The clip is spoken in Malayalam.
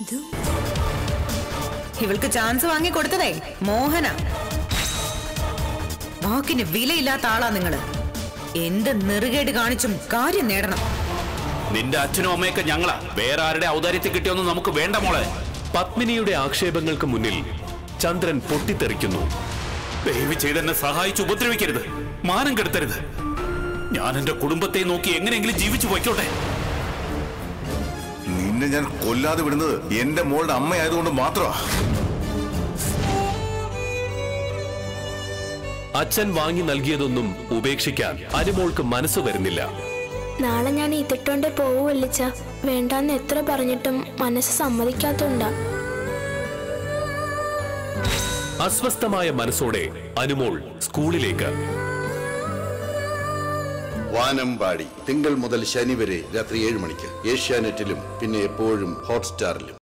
ഇവൾക്ക് ചാൻസ് വാങ്ങി കൊടുത്തതേ മോഹന വാക്കിന് വിലയില്ലാത്ത ആളാ നിങ്ങള് എന്ത് നെറുകേട് കാണിച്ചും കാര്യം നേടണം നിന്റെ അച്ഛനും അമ്മയൊക്കെ ഞങ്ങളാ വേറെ ആരുടെ ഔദാര്യത്തിൽ കിട്ടിയൊന്നും നമുക്ക് വേണ്ട മോളെ പത്മിനിയുടെ ആക്ഷേപങ്ങൾക്ക് മുന്നിൽ ചന്ദ്രൻ പൊട്ടിത്തെറിക്കുന്നു ദയവ് ചെയ്ത് എന്നെ സഹായിച്ച് ഉപദ്രവിക്കരുത് മാനം കെടുത്തരുത് ഞാൻ എന്റെ കുടുംബത്തെ നോക്കി എങ്ങനെയെങ്കിലും ജീവിച്ചു പോയിക്കോട്ടെ നിന്നെ ഞാൻ കൊല്ലാതെ വിടുന്നത് എന്റെ മോളുടെ അമ്മയായതുകൊണ്ട് മാത്രമാ അച്ഛൻ വാങ്ങി നൽകിയതൊന്നും ഉപേക്ഷിക്കാൻ അനുമോൾക്ക് മനസ്സ് വരുന്നില്ല നാളെ ഞാൻ ഈ തിട്ടോണ്ടേ പോവുമല്ലിച്ച വേണ്ടാന്ന് എത്ര പറഞ്ഞിട്ടും മനസ്സ് സമ്മതിക്കാത്തോണ്ടാ അസ്വസ്ഥമായ മനസ്സോടെ അനുമോൾ സ്കൂളിലേക്ക് വാനമ്പാടി തിങ്കൾ മുതൽ ശനി വരെ രാത്രി ഏഴ് മണിക്ക് ഏഷ്യാനെറ്റിലും പിന്നെ എപ്പോഴും ഹോട്ട്സ്റ്റാറിലും